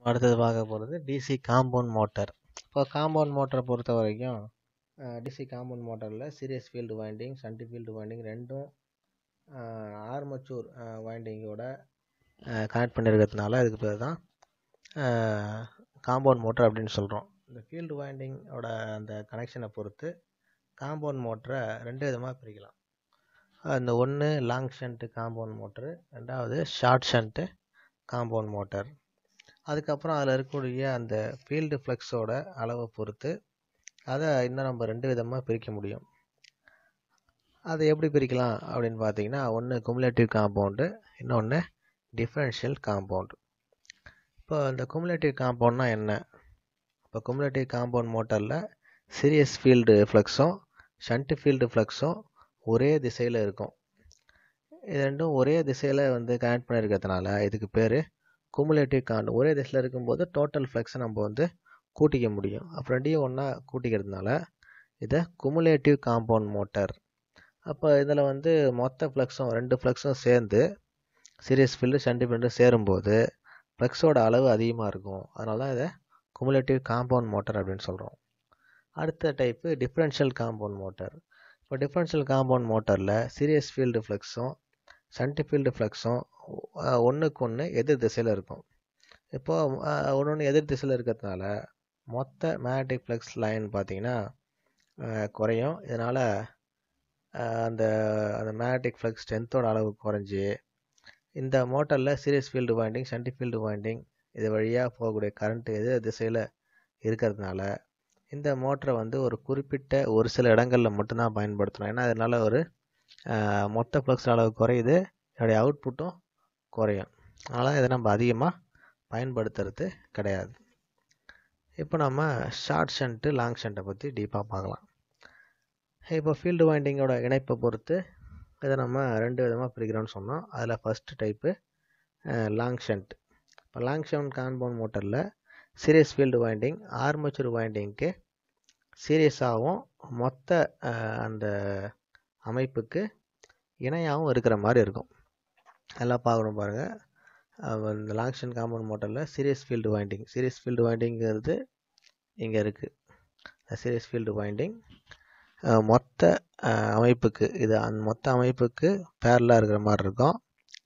அடுத்தது பார்க்க போகிறது டிசி காம்பவுண்ட் மோட்டார் இப்போ காம்பவுண்ட் மோட்டரை பொறுத்த வரைக்கும் டிசி காம்பவுண்ட் மோட்டரில் series field winding shunt field winding ரெண்டும் ஆர்மச்சூர் வைண்டிங்கோட கனெக்ட் பண்ணியிருக்கிறதுனால இதுக்கு பேர் தான் காம்பவுண்ட் மோட்டர் அப்படின்னு சொல்கிறோம் இந்த ஃபீல்டு வைண்டிங்கோட அந்த கனெக்ஷனை பொறுத்து காம்பவுண்ட் மோட்டரை ரெண்டு விதமாக பிரிக்கலாம் அந்த ஒன்று லாங் ஷண்ட்டு காம்பவுண்ட் மோட்டரு ரெண்டாவது ஷார்ட் ஷண்ட்டு காம்பவுண்ட் மோட்டர் அதுக்கப்புறம் அதில் இருக்கக்கூடிய அந்த ஃபீல்டு ஃப்ளெக்ஸோட அளவை பொறுத்து அதை இன்னும் நம்ம ரெண்டு விதமாக பிரிக்க முடியும் அதை எப்படி பிரிக்கலாம் அப்படின்னு பார்த்தீங்கன்னா ஒன்று குமுலேட்டிவ் காம்பவுண்டு இன்னொன்று டிஃப்ரென்ஷியல் காம்பவுண்டு இப்போ இந்த குமுலேட்டிவ் காம்பவுண்ட்னா என்ன இப்போ குமுலேட்டிவ் காம்பவுண்ட் மோட்டரில் சீரியஸ் ஃபீல்டு ஃப்ளக்ஸும் ஷண்ட் ஃபீல்டு ஃப்ளக்ஸும் ஒரே திசையில் இருக்கும் இது ரெண்டும் ஒரே திசையில் வந்து கனெக்ட் பண்ணியிருக்கிறதுனால இதுக்கு பேர் குமுலேட்டிவ் காண்ட் ஒரே திசையில் இருக்கும்போது டோட்டல் ஃப்ளக்ஸை நம்ம வந்து கூட்டிக்க முடியும் அப்போ ரெண்டையும் ஒன்றா கூட்டிக்கிறதுனால இதை குமுலேட்டிவ் காம்பவுண்ட் மோட்டர் அப்போ இதில் வந்து மொத்த ஃப்ளக்ஸும் ரெண்டு ஃப்ளக்ஸும் சேர்ந்து சீரியஸ் ஃபீல்டு ஷண்ட் ஃபீல்டு சேரும்போது ஃப்ளக்ஸோட அளவு அதிகமாக இருக்கும் அதனால தான் இதை குமுலேட்டிவ் காம்பவுண்ட் மோட்டர் அப்படின்னு சொல்கிறோம் அடுத்த டைப்பு டிஃப்ரென்ஷியல் காம்பவுண்ட் மோட்டர் இப்போ டிஃப்ரென்ஷியல் காம்பவுண்ட் மோட்டரில் சீரியஸ் ஃபீல்டு ஃப்ளக்ஸும் ஷண்ட் ஃபீல்டு ஃப்ளக்ஸும் ஒன்றுக்கு ஒன்று எதிர் திசையில் இருக்கும் இப்போது ஒன்று ஒன்று எதிர் திசையில் இருக்கிறதுனால மொத்த மேக்னட்டிக் ஃப்ளக்ஸ் லைன் பார்த்திங்கன்னா குறையும் இதனால் அந்த அந்த மேக்னட்டிக் ஃப்ளக்ஸ் ஸ்ட்ரென்த்தோட அளவு குறைஞ்சி இந்த மோட்டரில் series field winding shunt field winding இது வழியாக போகக்கூடிய கரண்ட்டு எதிர் திசையில் இருக்கிறதுனால இந்த மோட்டரை வந்து ஒரு குறிப்பிட்ட ஒரு சில இடங்களில் மட்டும்தான் பயன்படுத்தணும் ஏன்னா அதனால் ஒரு மொத்த ஃப்ளக்ஸ் அளவு குறையுது என்னுடைய அவுட்புட்டும் குறையும் அதனால் இதை நம்ம அதிகமாக பயன்படுத்துறது கிடையாது இப்போ நம்ம ஷார்ட் ஷண்ட்டு லாங் ஷண்ட்டை பற்றி டீப்பாக பார்க்கலாம் இப்போ ஃபீல்டு வைண்டிங்கோட இணைப்பை பொறுத்து இதை நம்ம ரெண்டு விதமாக பிரிக்கிறோம்னு சொன்னோம் அதில் ஃபஸ்ட்டு டைப்பு லாங் ஷண்ட் இப்போ லாங் ஷண்ட் காம்பவுண்ட் மோட்டரில் சீரியஸ் ஃபீல்டு வைண்டிங் ஆர்மச்சூர் வைண்டிங்க்கு சீரியஸாகவும் மொத்த அந்த அமைப்புக்கு இணையாகவும் இருக்கிற மாதிரி இருக்கும் எல்லாம் பார்க்கணும் பாருங்கள் இந்த லாங்ஷன் காம்பவுண்ட் மோட்டரில் series field winding series field வைண்டிங்கிறது இங்கே இருக்குது சீரியஸ் ஃபீல்டு வைண்டிங் மொத்த அமைப்புக்கு இது அந்த மொத்த அமைப்புக்கு பேரலாக இருக்கிற மாதிரி இருக்கும்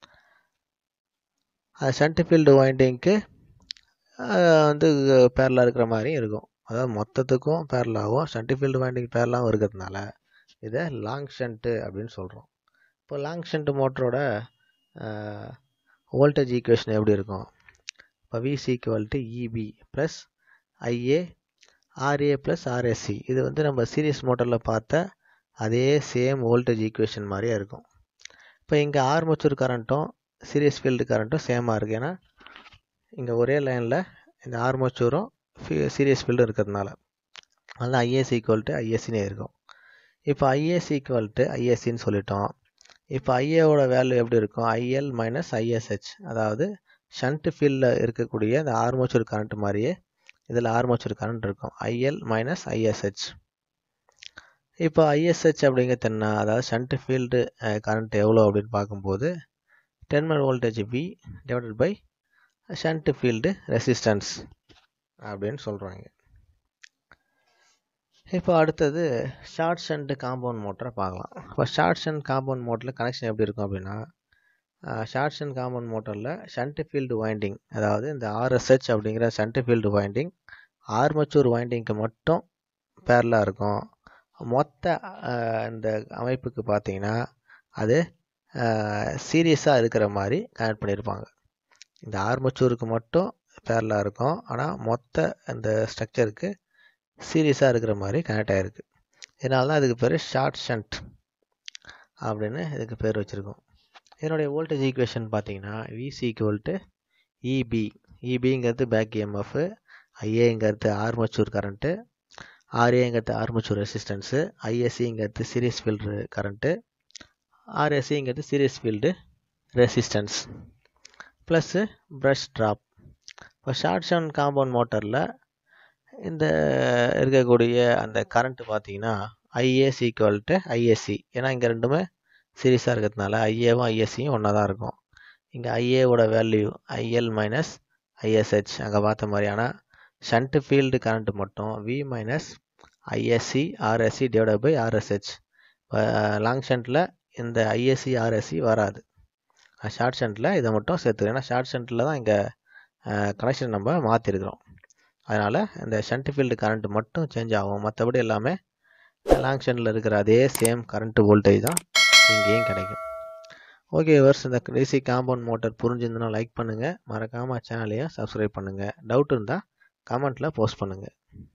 அது ஷண்ட் ஃபீல்டு வைண்டிங்க்கு வந்து பேரலாக இருக்கிற மாதிரியும் இருக்கும் அதாவது மொத்தத்துக்கும் பேரலாகவும் ஷண்ட் ஃபீல்டு வைண்டிங் பேரலாகவும் இருக்கிறதுனால இதை லாங் ஷண்ட்டு அப்படின்னு சொல்கிறோம் இப்போ லாங் ஷண்ட் மோட்டரோட வோல்டேஜ் ஈக்குவேஷன் எப்படி இருக்கும் இப்போ VC equal to EB plus IA RA plus RSC இது வந்து நம்ம சீரியஸ் மோட்டரில் பார்த்த அதே சேம் வோல்டேஜ் ஈக்குவேஷன் மாதிரியே இருக்கும் இப்போ இங்கே ஆர்மச்சூர் கரண்ட்டும் சீரியஸ் ஃபீல்டு கரண்ட்டும் சேமாக இருக்குது ஏன்னா இங்கே ஒரே லைனில் இந்த ஆர்மச்சூரும் சீரியஸ் ஃபீல்டும் இருக்கிறதுனால அதனால் ஐஏசி ஈக்குவல் டு ஐஎஸ்சினே இருக்கும் இப்போ ஐஏசி ஈக்குவல் டு ஐஎஸ்சின்னு சொல்லிட்டோம் இப்போ ஐஏவோட வேல்யூ எப்படி இருக்கும் ஐஎல் மைனஸ் ஐஎஸ்ஹெச் அதாவது ஷண்ட் ஃபீல்டில் இருக்கக்கூடிய அந்த ஆர்மோச்சூர் கரண்ட் மாதிரியே இதில் ஆர்மோச்சூர் கரண்ட் இருக்கும் ஐஎல் மைனஸ் ஐஎஸ்ஹெச் இப்போ ஐஎஸ்ஹெச் அப்படிங்கிறது என்ன அதாவது ஷண்ட் ஃபீல்டு கரண்ட் எவ்வளோ அப்படின்னு பார்க்கும்போது terminal voltage V divided by shunt field resistance அப்படின்னு சொல்கிறாங்க இப்போ அடுத்தது ஷார்ட் ஷண்ட் காம்பவுண்ட் மோட்டரை பார்க்கலாம் இப்போ ஷார்ட் ஷண்ட் காம்பவுண்ட் மோட்டரில் கனெக்ஷன் எப்படி இருக்கும் அப்படின்னா ஷார்ட் ஷண்ட் காம்பவுண்ட் மோட்டரில் ஷண்ட் ஃபீல்டு வைண்டிங் அதாவது இந்த ஆர்எஸ்ஹெச் அப்படிங்கிற ஷண்ட் ஃபீல்டு வைண்டிங் ஆர்மச்சூர் வைண்டிங்க்கு மட்டும் பேரலாக இருக்கும் மொத்த இந்த அமைப்புக்கு பார்த்தீங்கன்னா அது சீரியஸாக இருக்கிற மாதிரி கனெக்ட் பண்ணியிருப்பாங்க இந்த ஆர்மச்சூருக்கு மட்டும் பேரலாக இருக்கும் ஆனால் மொத்த இந்த ஸ்ட்ரக்சருக்கு சீரியஸாக இருக்கிற மாதிரி கனெக்ட் ஆகிருக்கு இதனால தான் இதுக்கு பேர் ஷார்ட் ஷண்ட் அப்படின்னு இதுக்கு பேர் வச்சுருக்கோம் இதனுடைய வோல்டேஜ் ஈக்குவேஷன் பார்த்தீங்கன்னா விசி ஈக்குவல் டு இபி இபிங்கிறது பேக் இஎம்எஃப் ஐஏங்கிறது ஆர்மச்சூர் கரண்ட்டு ஆர்ஏங்கிறது ஆர்மச்சூர் ரெசிஸ்டன்ஸு ஐஎஸ்சிங்கிறது சீரியஸ் ஃபீல்டு கரண்ட்டு ஆர்எஸ்சிங்கிறது series field resistance plus brush drop இப்போ ஷார்ட் ஷண்ட் காம்பவுண்ட் மோட்டரில் இந்த இருக்கக்கூடிய அந்த கரண்ட்டு பார்த்தீங்கன்னா ஐஏசி ஈக்குவல் டு ஐஎஸ்சி ஏன்னா இங்கே ரெண்டுமே சீரியஸாக இருக்கிறதுனால ஐஏவும் ஐஎஸ்சியும் ஒன்றா தான் இருக்கும் இங்கே ஐஏவோட வேல்யூ ஐஎல் மைனஸ் ஐஎஸ்ஹெச் அங்கே பார்த்த மாதிரி ஆனால் ஷண்ட் ஃபீல்டு கரண்ட் மட்டும் V minus ISC RSC divide by RSH long ஷண்டில் இந்த ஐஎஸ்சி ஆர்எஸ்சி வராது ஷார்ட் ஷண்டில் இதை மட்டும் சேர்த்துக்கிறேன் ஏன்னா ஷார்ட் ஷண்டில் தான் இங்கே கனெக்ஷன் நம்ம மாற்றிருக்கிறோம் அதனால் இந்த ஷண்ட் ஃபீல்டு கரண்ட் மட்டும் சேஞ்ச் ஆகும் மற்றபடி எல்லாமே லாங் ஷண்டில் இருக்கிற அதே சேம் கரண்ட் வோல்டேஜ் தான் இங்கேயும் கிடைக்கும் ஓகே வர்ஸ் இந்த டிசி காம்பவுண்ட் மோட்டர் புரிஞ்சிருந்தனா லைக் பண்ணுங்கள் மறக்காமல் சேனலையும் சப்ஸ்கிரைப் பண்ணுங்கள் டவுட் இருந்தால் கமெண்ட்டில் போஸ்ட் பண்ணுங்கள்